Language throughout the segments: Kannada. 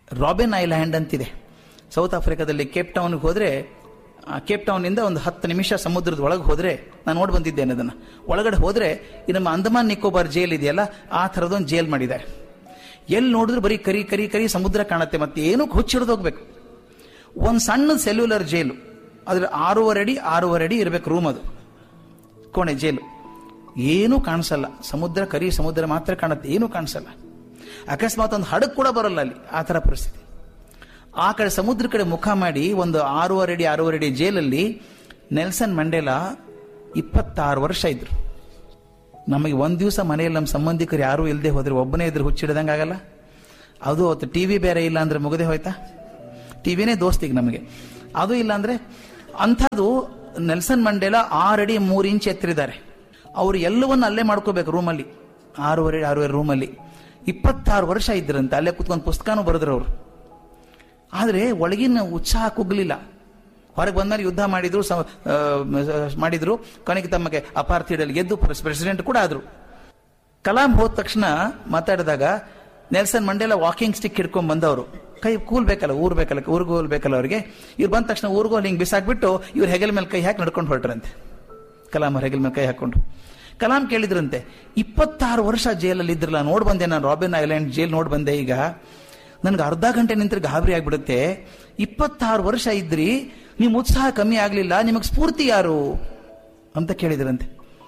ರಾಬಿನ್ ಐಲ್ಯಾಂಡ್ ಅಂತಿದೆ ಸೌತ್ ಆಫ್ರಿಕಾದಲ್ಲಿ ಕೇಪ್ ಟೌನ್ಗೆ ಹೋದರೆ ಕೇಪ್ ಟೌನ್ನಿಂದ ಒಂದು ಹತ್ತು ನಿಮಿಷ ಸಮುದ್ರದ ಒಳಗೆ ಹೋದರೆ ನಾನು ನೋಡಿ ಬಂದಿದ್ದೇನೆ ಅದನ್ನು ಒಳಗಡೆ ಹೋದರೆ ಈ ನಮ್ಮ ಅಂದಮಾನ್ ನಿಕೋಬಾರ್ ಜೈಲ್ ಇದೆಯಲ್ಲ ಆ ಥರದೊಂದು ಜೈಲ್ ಮಾಡಿದ್ದಾರೆ ಎಲ್ಲಿ ನೋಡಿದ್ರು ಬರೀ ಕರಿ ಕರಿ ಕರಿ ಸಮುದ್ರ ಕಾಣುತ್ತೆ ಮತ್ತೆ ಏನೂ ಹುಚ್ಚಿಡ್ದು ಹೋಗ್ಬೇಕು ಒಂದು ಸಣ್ಣ ಸೆಲ್ಯುಲರ್ ಜೈಲು ಅದ್ರ ಆರೂವರೆ ಅಡಿ ಆರೂವರೆ ಅಡಿ ಇರಬೇಕು ರೂಮ್ ಅದು ಕೋಣೆ ಜೈಲು ಏನೂ ಕಾಣಿಸಲ್ಲ ಸಮುದ್ರ ಕರಿ ಸಮುದ್ರ ಮಾತ್ರ ಕಾಣುತ್ತೆ ಏನೂ ಕಾಣಿಸಲ್ಲ ಅಕಸ್ಮಾತ್ ಒಂದು ಹಡಗು ಕೂಡ ಬರಲ್ಲ ಅಲ್ಲಿ ಆ ಥರ ಪರಿಸ್ಥಿತಿ ಆ ಕಡೆ ಸಮುದ್ರ ಕಡೆ ಮುಖ ಮಾಡಿ ಒಂದು ಆರೂವರೆ ಅಡಿ ಆರೂವರೆ ಅಡಿ ಜೈಲಲ್ಲಿ ನೆಲ್ಸನ್ ಮಂಡೇಲ ಇಪ್ಪತ್ತಾರು ವರ್ಷ ಇದ್ರು ನಮಗೆ ಒಂದು ದಿವಸ ಮನೆಯಲ್ಲಿ ನಮ್ಮ ಸಂಬಂಧಿಕರು ಯಾರೂ ಇಲ್ಲದೆ ಹೋದ್ರೆ ಒಬ್ಬನೇ ಇದ್ರೆ ಹುಚ್ಚಿಡ್ದಂಗೆ ಆಗಲ್ಲ ಅದು ಅವತ್ತು ಟಿ ವಿ ಬೇರೆ ಇಲ್ಲ ಅಂದ್ರೆ ಮುಗದೆ ಹೋಯ್ತಾ ಟಿವಿನೇ ದೋಸ್ತಿಗೆ ನಮಗೆ ಅದು ಇಲ್ಲ ಅಂದ್ರೆ ಅಂಥದ್ದು ನೆಲ್ಸನ್ ಮಂಡೇಲ ಆರಡಿ ಮೂರು ಇಂಚ್ ಎತ್ತರಿದ್ದಾರೆ ಅವರು ಎಲ್ಲವನ್ನ ಅಲ್ಲೇ ಮಾಡ್ಕೋಬೇಕು ರೂಮಲ್ಲಿ ಆರೂವರೆ ಆರೂವರೆ ರೂಮಲ್ಲಿ ಇಪ್ಪತ್ತಾರು ವರ್ಷ ಇದ್ರಂತೆ ಅಲ್ಲೇ ಕುತ್ಕೊಂಡು ಪುಸ್ತಕನೂ ಬರೆದ್ರು ಅವರು ಆದರೆ ಒಳಗಿನ ಉತ್ಸಾಹ ಕುಗ್ಲಿಲ್ಲ ಹೊರಗೆ ಬಂದ್ಮೇಲೆ ಯುದ್ಧ ಮಾಡಿದ್ರು ಸ- ಆ, ಮಾಡಿದ್ರು ಕೊನೆಗೆ ತಮಗೆ ಅಪಾರ್ಥಿಡಲ್ಲಿ ಗೆದ್ದು ಪ್ರೆಸಿಡೆಂಟ್ ಕೂಡ ಆದ್ರು ಕಲಾಂ ಹೋದ ತಕ್ಷಣ ಮಾತಾಡಿದಾಗ ನೆಲ್ಸನ್ ಮಂಡೇಲ ವಾಕಿಂಗ್ ಸ್ಟಿಕ್ ಹಿಡ್ಕೊಂಡ್ ಬಂದವರು ಕೈ ಕೂಲ್ಬೇಕಲ್ಲ ಊರ್ ಬೇಕಲ್ಲ ಊರ್ಗೂ ಹೋಗ್ಬೇಕಲ್ಲ ಅವ್ರಿಗೆ ಇವ್ರು ಬಂದ ತಕ್ಷಣ ಊರ್ಗೂ ಅಲ್ಲಿ ಹಿಂಗೆ ಬಿಸಾಕ್ಬಿಟ್ಟು ಇವ್ರು ಹೆಗಲ ಮೇಲೆ ಕೈ ಹಾಕಿ ನಡ್ಕೊಂಡು ಹೊರಟ್ರಂತೆ ಕಲಾಂ ಅವ್ರ ಹೆಗಲ ಮೇಲೆ ಕೈ ಹಾಕೊಂಡು ಕಲಾಂ ಕೇಳಿದ್ರಂತೆ ಇಪ್ಪತ್ತಾರು ವರ್ಷ ಜೈಲಲ್ಲಿ ಇದ್ರಲ್ಲ ನೋಡ್ ಬಂದೆ ನಾನು ರಾಬಿನ್ ಐಲ್ಯಾಂಡ್ ಜೈಲ್ ನೋಡ್ ಬಂದೆ ಈಗ ನನ್ಗೆ ಅರ್ಧ ಗಂಟೆ ನಿಂತ್ರೆ ಗಾಬರಿ ಆಗ್ಬಿಡುತ್ತೆ ಇಪ್ಪತ್ತಾರು ವರ್ಷ ಇದ್ರಿ ನಿಮ್ ಉತ್ಸಾಹ ಕಮ್ಮಿ ಆಗ್ಲಿಲ್ಲ ನಿಮಗೆ ಸ್ಫೂರ್ತಿ ಯಾರು ಅಂತ ಕೇಳಿದ್ರಂತೆ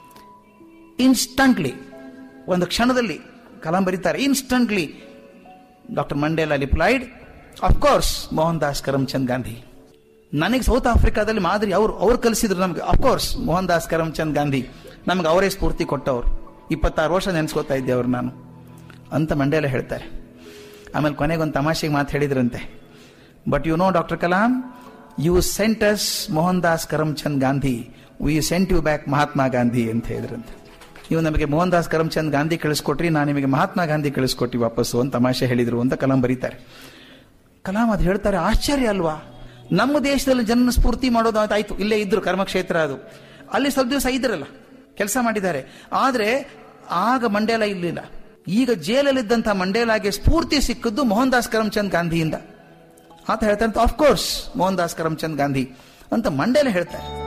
ಇನ್ಸ್ಟಂಟ್ಲಿ ಒಂದು ಕ್ಷಣದಲ್ಲಿ ಕಲಾಂ ಬರೀತಾರೆ instantly doctor Mandela replied of course Mohan Das Karamchand Gandhi ನನಗೆ ಸೌತ್ ಆಫ್ರಿಕಾದಲ್ಲಿ ಮಾದರಿ ಅವ್ರು ಅವ್ರು ಕಲಿಸಿದ್ರು ನಮ್ಗೆ ಅಫ್ಕೋರ್ಸ್ ಮೋಹನ್ ದಾಸ್ ಕರಮ್ಚಂದ್ ಗಾಂಧಿ ನಮ್ಗೆ ಅವರೇ ಸ್ಫೂರ್ತಿ ಕೊಟ್ಟವ್ರು ಇಪ್ಪತ್ತಾರು ವರ್ಷ ನೆನೆಸ್ಕೋತಾ ಇದ್ದೆ ಅವ್ರು ನಾನು ಅಂತ ಮಂಡೇಲ ಹೇಳ್ತಾರೆ ಆಮೇಲೆ ಕೊನೆಗೆ ಒಂದು ತಮಾಷೆಗೆ ಮಾತು ಹೇಳಿದ್ರಂತೆ but you know doctor Kalam you sent us Mohan Das Karamchand Gandhi we sent you back Mahatma Gandhi ಅಂತ ಹೇಳಿದ್ರಂತೆ ನೀವು ನಮಗೆ ಮೋಹನ್ ದಾಸ್ ಕರಮ್ಚಂದ್ ಗಾಂಧಿ ಕಳಿಸ್ಕೊಟ್ರಿ ನಾನು ನಿಮಗೆ ಮಹಾತ್ಮ ಗಾಂಧಿ ಕಳಿಸ್ಕೊಟ್ಟಿ ವಾಪಸ್ಸು ಅಂತ ತಮಾಷೆ ಹೇಳಿದ್ರು ಅಂತ ಕಲಾಂ ಬರೀತಾರೆ ಕಲಾಂ ಅದು ಹೇಳ್ತಾರೆ ಆಶ್ಚರ್ಯ ಅಲ್ವಾ ನಮ್ಮ ದೇಶದಲ್ಲಿ ಜನ ಸ್ಫೂರ್ತಿ ಮಾಡೋದು ಅಂತ ಆಯ್ತು ಇಲ್ಲೇ ಇದ್ರು ಕರ್ಮಕ್ಷೇತ್ರ ಅದು ಅಲ್ಲಿ ಸ್ವಲ್ಪ ದಿವಸ ಇದ್ರಲ್ಲ ಕೆಲಸ ಮಾಡಿದ್ದಾರೆ ಆದ್ರೆ ಆಗ ಮಂಡೇಲ ಇರಲಿಲ್ಲ ಈಗ ಜೈಲಲ್ಲಿದ್ದಂಥ ಮಂಡೇಲಾಗೆ ಸ್ಫೂರ್ತಿ ಸಿಕ್ಕದ್ದು ಮೋಹನ್ ದಾಸ್ ಕರಮ್ಚಂದ್ ಗಾಂಧಿಯಿಂದ ಆತ ಹೇಳ್ತಾರೆ ಆಫ್ ಕೋರ್ಸ್ ಮೋಹನ್ ದಾಸ್ ಕರಮ್ಚಂದ್ ಗಾಂಧಿ ಅಂತ ಮಂಡೇಲ ಹೇಳ್ತಾರೆ